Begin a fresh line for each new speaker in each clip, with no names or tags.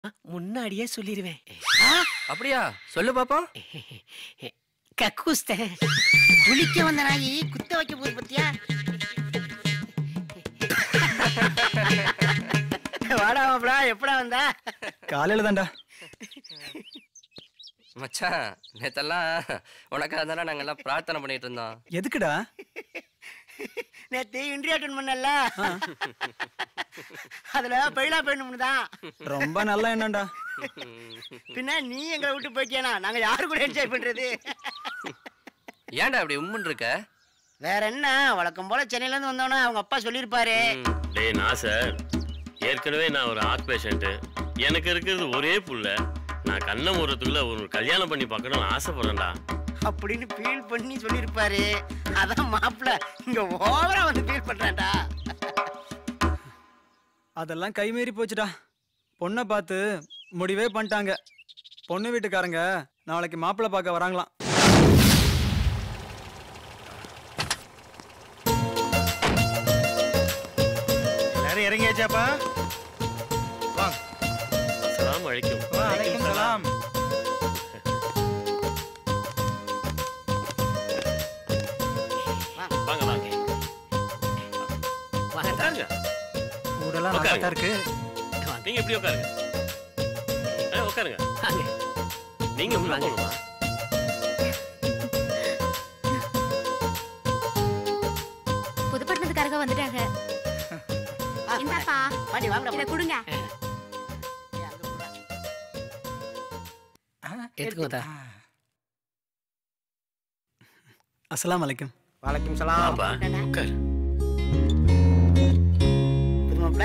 முன்னாடியே சொல்லிடுவேன்
அப்படியா சொல்லு பாப்போம்
கக்கூஸ்த
குளிக்க வந்த நாயி குத்த வைக்க போகுது பத்தியா வாடா மாப்ள எப்படா வந்தா
காலையில தான்டா
மச்சான் நேத்தெல்லாம் உனக்காக தானே நாங்க எல்லாம் பிரார்த்தனை பண்ணிட்டு இருந்தோம்
எதுக்குடா
நேத்து இன்ட்ரி அட்டன் பண்ணல அதுல பயிலா பெண்ணு தான்
ரொம்ப நல்லா என்னடா
பின்ன நீ எங்களை விட்டு போய்க்கியானா நாங்க யாரு கூட என்ஜாய் பண்றது
ஏன்டா அப்படி உம்முன்னு இருக்க
வேற என்ன வழக்கம் போல சென்னையில இருந்து வந்தோன்னா அவங்க அப்பா சொல்லியிருப்பாரு
டேய் நான் சார் ஏற்கனவே நான் ஒரு ஹார்ட் பேஷண்ட்டு எனக்கு இருக்கிறது ஒரே புள்ள நான் கண்ணை மூடுறதுக்குள்ள ஒரு கல்யாணம் பண்ணி பார்க்கணும்னு ஆசைப்படுறேன்டா
அப்படின்னு ஃபீல் பண்ணி சொல்லியிருப்பாரு அதான் மாப்பிள்ள இங்க ஓவரா வந்து ஃபீல் பண்றான்டா
அதெல்லாம் கைமீறி போச்சுடா பொண்ணை பார்த்து முடிவே பண்ணிட்டாங்க பொண்ணு வீட்டுக்காரங்க நாளைக்கு மாப்பிள்ளை பார்க்க வராங்களாம்
எல்லாரும் இறங்கியாச்சாப்பா வாங்க
அஸ்ஸலாமு அலைக்கும்
வலைக்கும் சலாம்
வாங்க வாங்க உட்காருங்க
ஊடெல்லாம் நல்லா தான் இருக்கு
நீங்க எப்படி உட்காருங்க ஆ, உட்காருங்க
வாங்க.
நீங்க உள்ள
வாங்க.
போகணுமா
புதுப்பட்டினத்துக்காரங்க வந்துட்டாங்க இந்தாப்பா
பாட்டி வாங்கடா
இத கொடுங்க
எடுத்துக்கோதா
அஸ்ஸலாமு அலைக்கும்
வலைக்கும் சலாம்
வாப்பா
உட்கார்
புது மாப்பிள்ள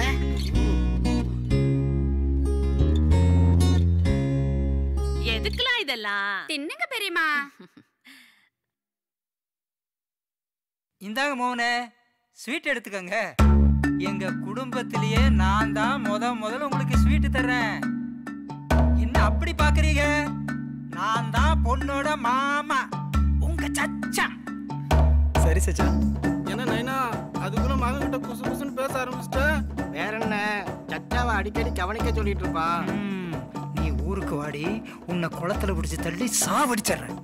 எதுக்குலாம் இதெல்லாம்
தின்னுங்க பெரியம்மா
இந்தாங்க மோகனே ஸ்வீட் எடுத்துக்கங்க எங்க குடும்பத்திலேயே நான் தான் முத முதல்ல உங்களுக்கு ஸ்வீட் தர்றேன் என்ன அப்படி பாக்குறீங்க நான் தான் பொண்ணோட மாமா உங்க சச்சா
சரி சச்சா
என்ன நைனா அதுக்குள்ள மகன் கிட்ட குசு குசுன்னு பேச ஆரம்பிச்சிட்ட வேற என்ன சச்சாவை அடிக்கடி கவனிக்க சொல்லிட்டு இருப்பான்
ம், நீ ஊருக்கு வாடி உன்னை குளத்துல பிடிச்சி தள்ளி சாவடிச்சிடுறேன்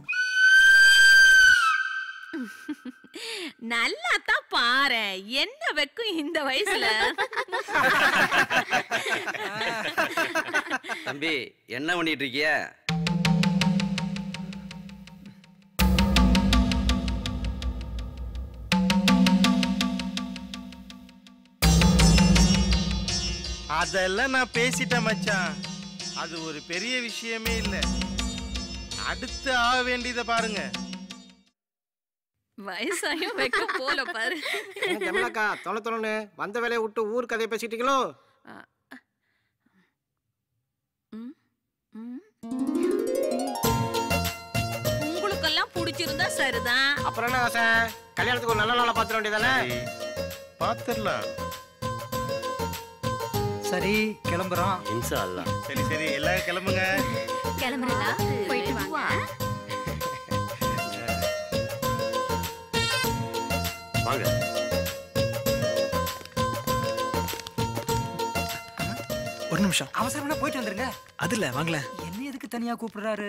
நல்லா தான் பாரு என்ன வெக்கும் இந்த வயசுல
தம்பி என்ன பண்ணிட்டு இருக்கிய
அதெல்லாம் நான் பேசிட்டேன் மச்சான் அது ஒரு பெரிய விஷயமே இல்ல அடுத்து ஆக வேண்டியதை பாருங்க
வயசாயும் வெக்க போல பாரு
ஜமலாக்கா தொலை தொலைன்னு வந்த வேலையை விட்டு ஊர் கதையை பேசிட்டீங்களோ
ம், ம். உங்களுக்கெல்லாம் பிடிச்சிருந்தா சரிதான்
அப்புறம் என்ன ஆசை கல்யாணத்துக்கு ஒரு நல்ல நாளா பாத்துற வேண்டியதானே பாத்துடலாம்
சரி கிளம்புறோம்
இன்சா அல்லாஹ்
சரி சரி எல்லாரும் கிளம்புங்க
கிளம்புறா போயிட்டு வாங்க
வாங்க
ஒரு நிமிஷம்
அவசரமா போயிட்டு வந்துருங்க
அது இல்ல வாங்கல
என்ன எதுக்கு தனியா கூப்பிடுறாரு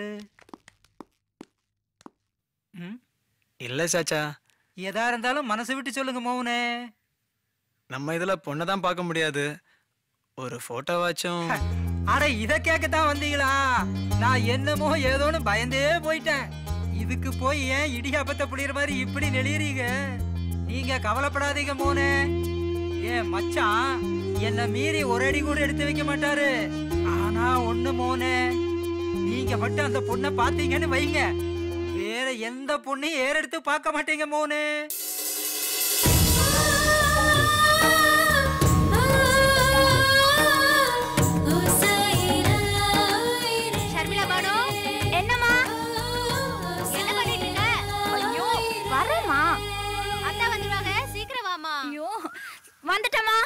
ம்,
இல்ல சாச்சா
எதா இருந்தாலும் மனசு விட்டு சொல்லுங்க மோகனே
நம்ம இதுல பொண்ணை தான் பார்க்க முடியாது ஒரு போட்டோவாச்சும்
அட இத கேட்கத்தான் வந்தீங்களா நான் என்னமோ ஏதோன்னு பயந்தே போயிட்டேன் இதுக்கு போய் ஏன் இடியாப்பத்தை புளியற மாதிரி இப்படி நெளியறீங்க நீங்க கவலைப்படாதீங்க மோனே ஏன் மச்சான் என்ன மீறி ஒரு அடி கூட எடுத்து வைக்க மாட்டாரு ஆனா ஒண்ணு மோனே நீங்க மட்டும் அந்த பொண்ணை பாத்தீங்கன்னு வைங்க வேற எந்த பொண்ணையும் ஏறெடுத்து பார்க்க மாட்டீங்க மோனே
ஷர்மிளா பானு என்னம்மா என்ன பண்ணிட்டு இருக்க ஐயோ வரேம்மா அத்தா வந்துருவாங்க சீக்கிரம் வாமா ஐயோ வந்துட்டமா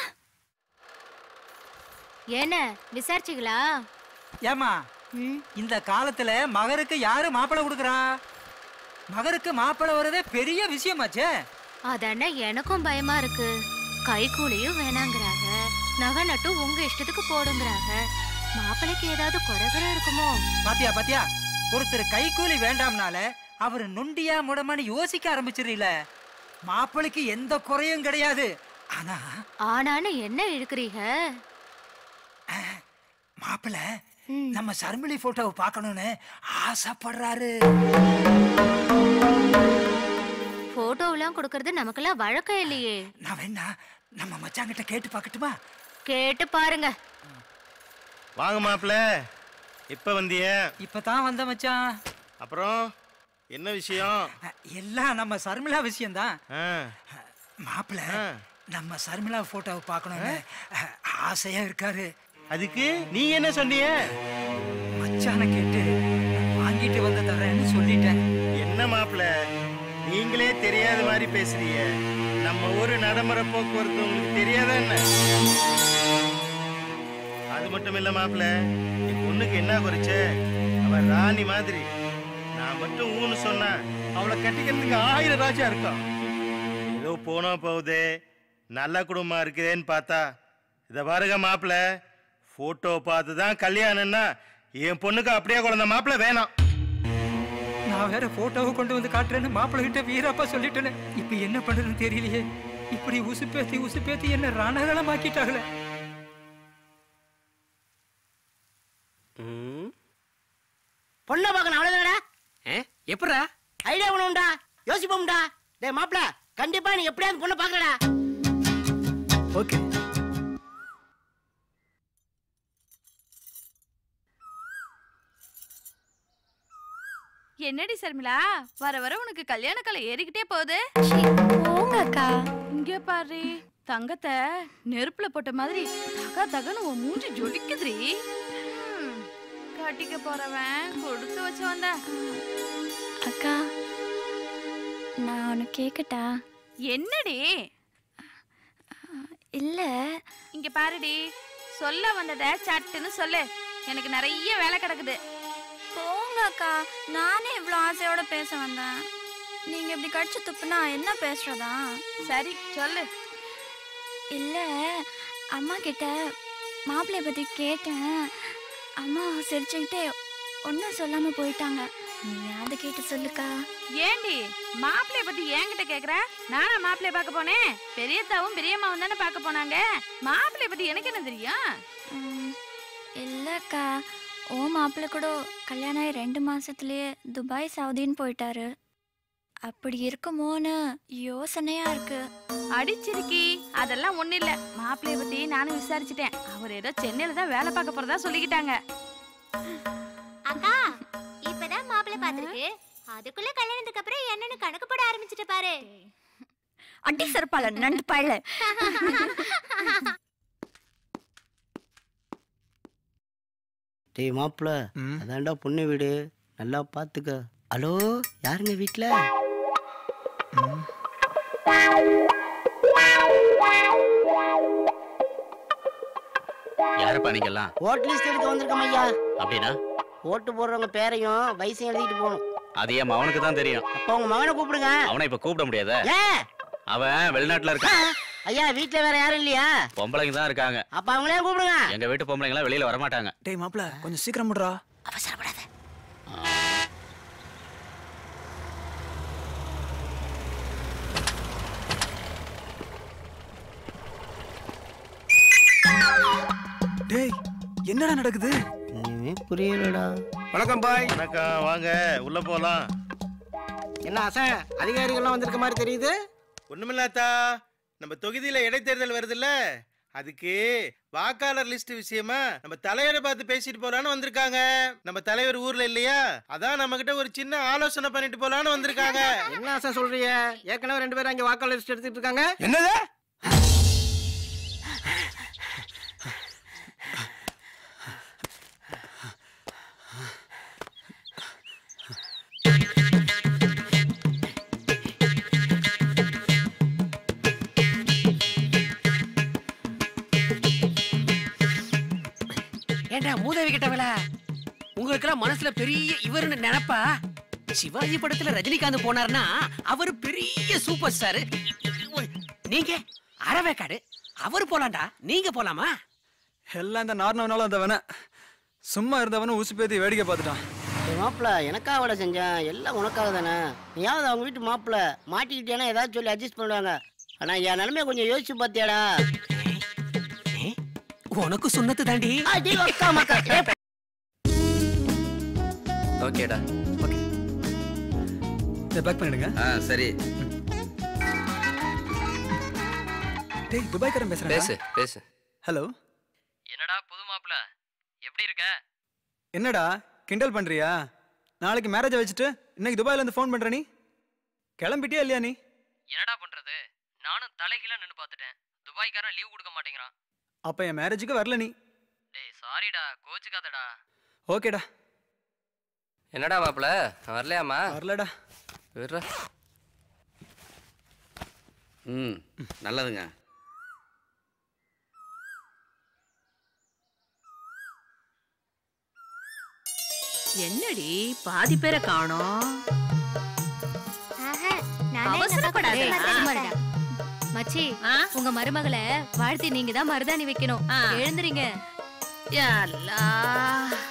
என்ன விசாரிச்சிங்களா
ஏமா இந்த காலத்துல மகருக்கு யாரு மாப்பிள்ளை கொடுக்குறா மகருக்கு மாப்பிள்ளை வர்றதே பெரிய விஷயமாச்சே
அதானே எனக்கும் பயமா இருக்கு கை கூலியும் வேணாங்கிறாங்க நகை நட்டும் உங்க இஷ்டத்துக்கு போடுங்கிறாங்க மாப்பிளைக்கு ஏதாவது குறைகுறை இருக்குமோ
பாத்தியா பாத்தியா ஒருத்தர் கைக்கூலி வேண்டாம்னால அவர் நொண்டியா முடமான்னு யோசிக்க ஆரம்பிச்சிடல மாப்பிளைக்கு எந்த குறையும் கிடையாது ஆனா
ஆனான்னு என்ன இழுக்கிறீங்க
மாப்பிள்ளை நம்ம சர்மிளி போட்டோவை பார்க்கணும்னு ஆசைப்படுறாரு
போட்டோவெல்லாம் கொடுக்கறது நமக்கெல்லாம் வழக்கம் இல்லையே
நான் வேணா நம்ம மச்சாங்கிட்ட கேட்டு பார்க்கட்டுமா
கேட்டு பாருங்க
வாங்க மாப்பிள்ள இப்ப வந்திய
இப்பதான் வந்த மச்சான்
அப்புறம் என்ன விஷயம்
எல்லாம் நம்ம சர்மிளா விஷயம்தான்
ஆ,
மாப்பிள்ள
ஆ.
நம்ம சர்மிளா போட்டோவை பார்க்கணும்னு அஹ், ஆசையா இருக்காரு
அதுக்கு நீங்க என்ன சொன்னீங்க
மச்சானை கேட்டு வாங்கிட்டு வந்து தரேன்னு சொல்லிட்டேன்
என்ன மாப்பிள்ள நீங்களே தெரியாத மாதிரி பேசுறீங்க நம்ம ஊரு நடைமுறை போக்குவரத்து உங்களுக்கு தெரியாதா என்ன அது மட்டும் இல்ல மாப்பிள்ள நீ பொண்ணுக்கு என்ன குறைச்ச அவ ராணி மாதிரி நான் மட்டும் ஊன்னு சொன்னா அவளை கட்டிக்கிறதுக்கு ஆயிரம் ராஜா இருக்கான் ஏதோ போனா போகுதே நல்ல குடும்பம் இருக்குதேன்னு பார்த்தா இதை பாருங்க மாப்பிள்ள போட்டோ பார்த்து தான் கல்யாணம்னா என் பொண்ணுக்கு அப்படியே குழந்த மாப்பிள்ள வேணாம்
நான் வேற போட்டோவை கொண்டு வந்து காட்டுறேன்னு மாப்பிள்ளை கிட்ட வீரப்பா சொல்லிட்டேன்னு இப்ப என்ன பண்றதுன்னு தெரியலையே இப்படி உசுப்பேத்தி உசுப்பேத்தி என்ன ரணகலம் ஆக்கிட்டாங்களே
ம்
பொண்ணை பார்க்கணும் அவ்வளவுதானடா
எப்படா
ஐடியா பண்ணுவோம்டா யோசிப்போம்டா டேய் மாப்பிள கண்டிப்பா நீ எப்படியாவது பொண்ணை பார்க்கலடா
ஓகே
என்னடி சர்மிளா வர வர உனக்கு கல்யாண கலை ஏறிக்கிட்டே போகுது
போங்க அக்கா
இங்க பாரு தங்கத்தை நெருப்புல போட்ட மாதிரி தக தகன்னு உன் மூஞ்சி ஜொலிக்குதுடி ம், கட்டிக்க போறவன் கொடுத்து வச்சு வந்த
அக்கா நான் ஒன்று கேட்கட்டா
என்னடி
இல்ல
இங்க பாருடி சொல்ல வந்தத சட்டுன்னு சொல்லு எனக்கு நிறைய வேலை கிடக்குது
போங்க அக்கா நானே இவ்வளோ ஆசையோட பேச வந்தேன் நீங்க இப்படி கடிச்சு துப்புனா என்ன பேசுறதா
சரி சொல்லு
இல்ல அம்மா கிட்ட மாப்பிள்ளைய பத்தி கேட்டேன் அம்மா சிரிச்சுக்கிட்டே ஒன்றும் சொல்லாம போயிட்டாங்க நீயாவது கேட்டு சொல்லுக்கா
ஏண்டி மாப்பிள்ளைய பத்தி என்கிட்ட கேக்குற நானா மாப்பிள்ளைய பார்க்க போனேன் பெரியத்தாவும் பெரியம்மாவும் தானே பார்க்க போனாங்க மாப்பிள்ளைய பத்தி எனக்கு என்ன தெரியும்
ம், இல்லக்கா ஓ மாப்பிள்ளை கூட கல்யாணம் ஆகி ரெண்டு மாசத்துலயே துபாய் சவுதின்னு போயிட்டாரு அப்படி இருக்குமோன்னு யோசனையா இருக்கு
அடிச்சிருக்கி அதெல்லாம் ஒண்ணு இல்ல மாப்பிள்ளைய பத்தி நானும் விசாரிச்சுட்டேன் அவர் ஏதோ சென்னையில தான் வேலை பார்க்க போறதா சொல்லிக்கிட்டாங்க
அக்கா இப்பதான் மாப்பிள்ளை பாத்துருக்கு அதுக்குள்ள கல்யாணத்துக்கு அப்புறம் என்னன்னு கணக்கு போட ஆரம்பிச்சிட்டு பாரு அடி சரப்பால நண்டு பாயல
டேய் மாப்பிள
ம்.
அதான்டா பொண்ணு வீடு நல்லா பாத்துக்க ஹலோ யாருங்க வீட்ல
யாருப்பா நீங்கெல்லாம்
ஓட்டு லிஸ்ட் எடுக்க வந்திருக்கோம் ஐயா
அப்படின்னா
ஓட்டு போடுறவங்க பேரையும் வயசையும் எழுதிட்டு போகணும்
அது என் மவனுக்கு தான் தெரியும்
அப்ப உங்க மகனை கூப்பிடுங்க
அவனை இப்ப கூப்பிட முடியாத
ஏன்
அவன் வெளிநாட்டுல இருக்கான்
ஐயா வீட்ல வேற யாரும் இல்லையா
பொம்பளைங்க தான் இருக்காங்க
அப்ப அவங்களே கூப்பிடுங்க
எங்க வீட்டு பொம்பளைங்க எல்லாம் வெளியில வரமாட்டாங்க
டேய் மாப்ள கொஞ்சம் சீக்கிரம் முடுறா
அவசரப்படாத
டேய் என்னடா நடக்குது
ஒண்ணுமே புரியலடா
வணக்கம் பாய் வணக்கம் வாங்க உள்ள போலாம்
என்ன ஆசை அதிகாரிகள்லாம் வந்திருக்க மாதிரி தெரியுது
ஒண்ணுமில்லாத்தா நம்ம தொகுதியில இடைத்தேர்தல் வருதுல்ல அதுக்கு வாக்காளர் லிஸ்ட் விஷயமா நம்ம தலைவரை பார்த்து பேசிட்டு போலான்னு வந்திருக்காங்க நம்ம தலைவர் ஊர்ல இல்லையா அதான் நம்ம கிட்ட ஒரு சின்ன ஆலோசனை பண்ணிட்டு போலான்னு வந்திருக்காங்க
என்ன ஆசை சொல்றீங்க ஏற்கனவே ரெண்டு பேரும் அங்க வாக்காளர் லிஸ்ட் எடுத்துட்டு இருக்காங்க
என்னது
ஏண்டா மூதேவி கிட்டவள உங்களுக்கெல்லாம் மனசுல பெரிய இவருன்னு நினைப்பா சிவாஜி படத்துல ரஜினிகாந்த் போனார்னா அவர் பெரிய சூப்பர் ஸ்டார் நீங்க அறவேக்காடு அவர் போலாம்டா நீங்க போலாமா
எல்லாம் இந்த நார்னவனால அந்த வேண சும்மா இருந்தவனும் உசு பேத்தி வேடிக்கை பார்த்துட்டான்
மாப்பிள்ள எனக்காக விட செஞ்சேன் எல்லாம் உனக்காக தானே நீயாவது அவங்க வீட்டு மாப்பிள்ள மாட்டிக்கிட்டேன்னா ஏதாவது சொல்லி அட்ஜஸ்ட் பண்ணுவாங்க ஆனா என் நிலைமைய கொஞ்சம் யோசிச்சு பார்த்தியாடா
உனக்கு சுண்ணத்து தாண்டி
அடி அக்கா மக்கா ஏ,
ஓகேடா
இதை பேக் பண்ணிடுங்க
ஆ சரி
டேய் துபாய்க்காரன்
பேசு
பேசுறேன்
பேசு
ஹலோ
என்னடா புது மாப்பிள்ள எப்படி இருக்க
என்னடா கிண்டல் பண்றியா நாளைக்கு மேரேஜை வச்சுட்டு இன்னைக்கு துபாயில இருந்து ஃபோன் பண்ற நீ கிளம்பிட்டியா இல்லையா நீ
என்னடா பண்றது நானும் தலைகீழ நின்னு பார்த்துட்டேன் துபாய்க்காரன் லீவ் கொடுக்க மாட்டேங்கிறான்
அப்ப என் மேரேஜுக்கு வரல நீ
டேய் சாரிடா கோச்சுக்காதடா
ஓகேடா
என்னடா மாப்பிள்ள வரலையாமா
வரலடா
விடுறா
ம் நல்லதுங்க
என்னடி பாதி பேரை காணோம்
அவசரப்படாத.
சும்மாருடா. மச்சி உங்க மருமகளை வாழ்த்தி நீங்க தான் மருதாணி வைக்கணும் எழுந்துறீங்க
யா அல்லாஹ்.